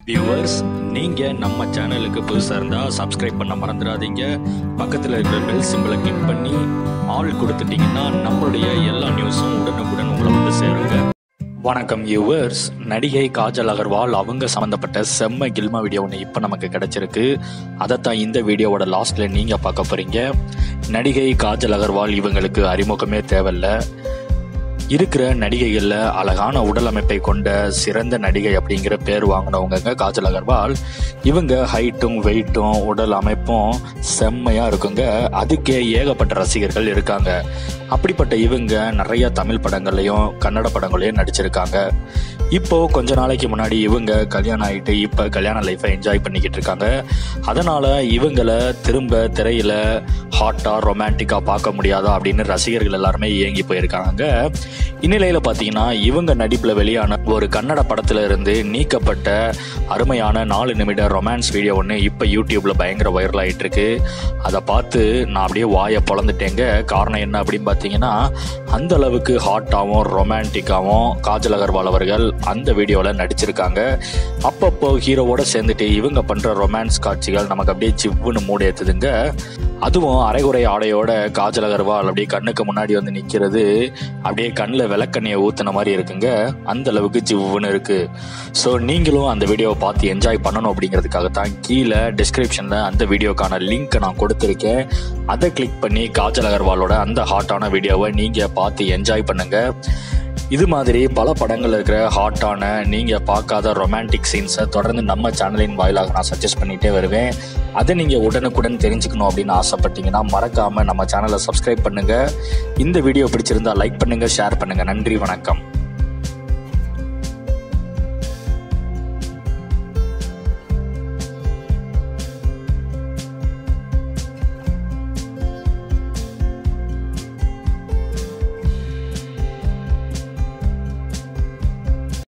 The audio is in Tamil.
வியூவர்ஸ் நீங்க நம்ம சேனலுக்கு புதுசா இருந்தா சப்ஸ்கிரைப் பண்ண மறந்துடாதீங்க பக்கத்துல இருக்கிற பெல் சிம்பிளை கிளிக் பண்ணி ஆல் கொடுத்துட்டீங்கன்னா நம்மளுடைய எல்லா நியூஸும் உடனுக்குடன் உங்களை வந்து சேருங்க வணக்கம் வியூவர்ஸ் நடிகை காஜல் அகர்வால் அவங்க சம்மந்தப்பட்ட செம்ம கில்மா வீடியோ ஒன்று இப்போ நமக்கு கிடைச்சிருக்கு அதைத்தான் இந்த வீடியோவோட லாஸ்ட்ல நீங்க பார்க்க போறீங்க நடிகை காஜல் அகர்வால் இவங்களுக்கு அறிமுகமே தேவையில்ல இருக்கிற நடிகைகள்ல அழகான உடல் அமைப்பை கொண்ட சிறந்த நடிகை அப்படிங்கிற பேர் வாங்கினவங்க காஜல் அகர்வால் இவங்க ஹைட்டும் வெயிட்டும் உடல் அமைப்பும் செம்மையா இருக்குங்க அதுக்கே ஏகப்பட்ட ரசிகர்கள் இருக்காங்க அப்படிப்பட்ட இவங்க நிறைய தமிழ் படங்கள்லையும் கன்னட படங்களையும் நடிச்சிருக்காங்க இப்போ கொஞ்ச நாளைக்கு முன்னாடி இவங்க கல்யாணம் ஆயிட்டு இப்ப கல்யாண லைஃபை என்ஜாய் பண்ணிக்கிட்டு இருக்காங்க அதனால இவங்கள திரும்ப திரையில ஹாட்டா ரொமான்டிக்கா பார்க்க முடியாதா அப்படின்னு ரசிகர்கள் எல்லாருமே இயங்கி போயிருக்காங்க இந்நிலையில பாத்தீங்கன்னா இவங்க நடிப்புல வெளியான ஒரு கன்னட படத்துல இருந்து நீக்கப்பட்ட அருமையான நாலு நிமிட ரொமான்ஸ் வீடியோ ஒன்று இப்போ யூடியூப்ல பயங்கர வைரல் ஆயிட்டு இருக்கு அதை பார்த்து நான் அப்படியே வாயை பொழந்துட்டேங்க காரணம் என்ன அப்படின்னு பார்த்தீங்கன்னா அந்த அளவுக்கு ஹாட்டாகவும் ரொமான்டிக்காகவும் காஜல் அகர்வால் அவர்கள் அந்த வீடியோவில் நடிச்சிருக்காங்க அப்பப்போ ஹீரோவோட சேர்ந்துட்டு இவங்க பண்ற ரொமான்ஸ் காட்சிகள் நமக்கு அப்படியே சிவ்வுன்னு மூட ஏத்துதுங்க அதுவும் அரைகுறை ஆடையோட காஜல் அகர்வால் அப்படியே கண்ணுக்கு முன்னாடி வந்து நிக்கிறது அப்படியே கண்ணில் விளக்கண்ணியை ஊத்துன மாதிரி இருக்குங்க அந்த அளவுக்கு ஜிவ்வுன்னு இருக்கு ஸோ நீங்களும் அந்த வீடியோவை பார்த்து என்ஜாய் பண்ணணும் அப்படிங்கிறதுக்காக தான் கீழே டிஸ்கிரிப்ஷனில் அந்த வீடியோக்கான லிங்க் நான் கொடுத்துருக்கேன் அதை கிளிக் பண்ணி காஜல் அகர்வாலோட அந்த ஹாட்டான வீடியோவை நீங்கள் பார்த்து என்ஜாய் பண்ணுங்க இது மாதிரி பல படங்கள் இருக்கிற ஹாட்டான நீங்கள் பார்க்காத ரொமான்டிக் சீன்ஸை தொடர்ந்து நம்ம சேனலின் வாயிலாக நான் சஜஸ்ட் பண்ணிகிட்டே வருவேன் அதை நீங்கள் உடனுக்குடன் தெரிஞ்சுக்கணும் அப்படின்னு ஆசைப்பட்டீங்கன்னா மறக்காமல் நம்ம சேனலை சப்ஸ்கிரைப் பண்ணுங்கள் இந்த வீடியோ பிடிச்சிருந்தா லைக் பண்ணுங்கள் ஷேர் பண்ணுங்கள் நன்றி வணக்கம்